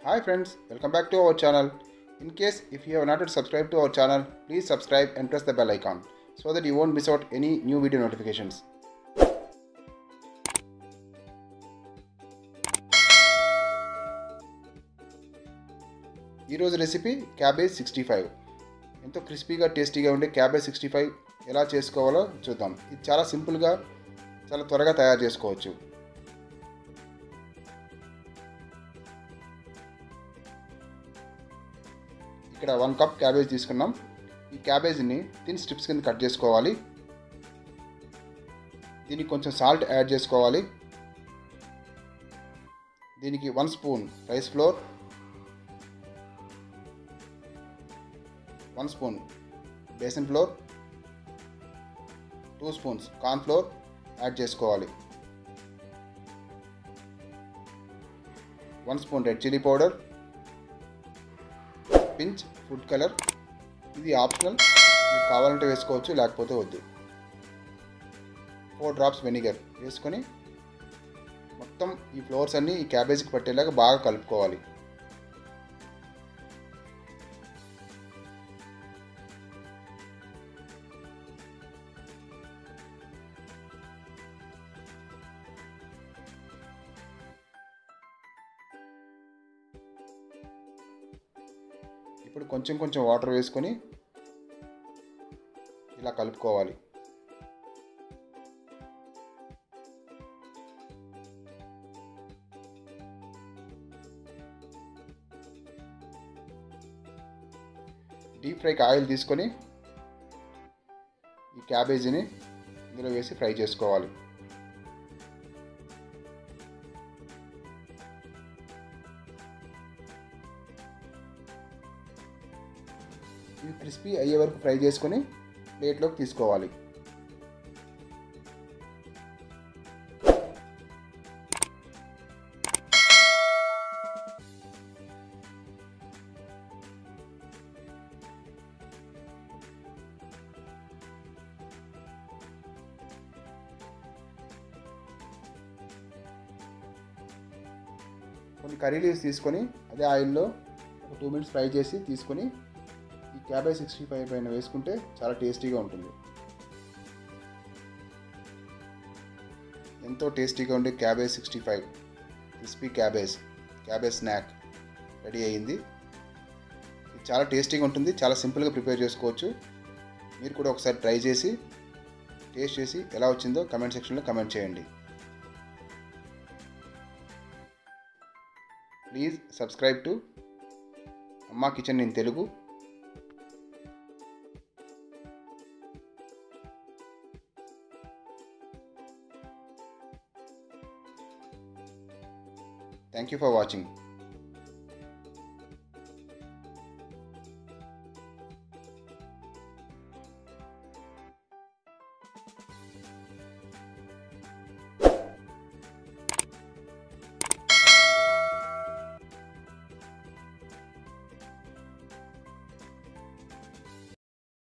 Hi friends, welcome back to our channel. In case if you have not yet subscribed to our channel, please subscribe and press the bell icon so that you won't miss out any new video notifications. ఈరోజు recipe cabbage sixty five ఎంతో క్రిస్పీగా టేస్టీగా ఉండే cabbage sixty five ఎలా చేసుకోవాలో చూద్దాం ఇది చాలా సింపుల్గా చాలా త్వరగా తయారు చేసుకోవచ్చు ఇక్కడ వన్ కప్ క్యాబేజ్ తీసుకున్నాం ఈ క్యాబేజ్ని తిన్ స్ట్రిప్స్ కింద కట్ చేసుకోవాలి దీనికి కొంచెం సాల్ట్ యాడ్ చేసుకోవాలి దీనికి one spoon rice flour one spoon besan flour two spoons corn flour add చేసుకోవాలి one spoon red chilli powder pinch food colour ఇది ఆప్షనల్ మీకు కావాలంటే వేసుకోవచ్చు లేకపోతే వద్దు ఫోర్ డ్రాప్స్ వెనిగర్ వేసుకొని మొత్తం ఈ ఫ్లోర్స్ అన్నీ ఈ క్యాబేజీకి పట్టేలాగా బాగా కలుపుకోవాలి ఇప్పుడు కొంచెం కొంచెం వాటర్ వేసుకొని ఇలా కలుపుకోవాలి డీప్ ఫ్రైకి ఆయిల్ తీసుకొని ఈ క్యాబేజీని ఇందులో వేసి ఫ్రై చేసుకోవాలి ఇవి క్రిస్పీ అయ్యే వరకు ఫ్రై చేసుకొని ప్లేట్లోకి తీసుకోవాలి కొన్ని కర్రీ లీవ్స్ తీసుకొని అదే ఆయిల్లో ఒక టూ మినిట్స్ ఫ్రై చేసి తీసుకొని ఈ క్యాబేజ్ సిక్స్టీ ఫైవ్ పైన వేసుకుంటే చాలా టేస్టీగా ఉంటుంది ఎంతో టేస్టీగా ఉండే cabbage sixty five crispy cabbage cabbage snack ready అయ్యింది ఇది చాలా టేస్టీగా ఉంటుంది చాలా సింపుల్గా ప్రిపేర్ చేసుకోవచ్చు మీరు కూడా ఒకసారి ట్రై చేసి టేస్ట్ చేసి ఎలా వచ్చిందో కమెంట్ సెక్షన్లో కమెంట్ చేయండి please subscribe to Amma kitchen in Telugu Thank you for watching.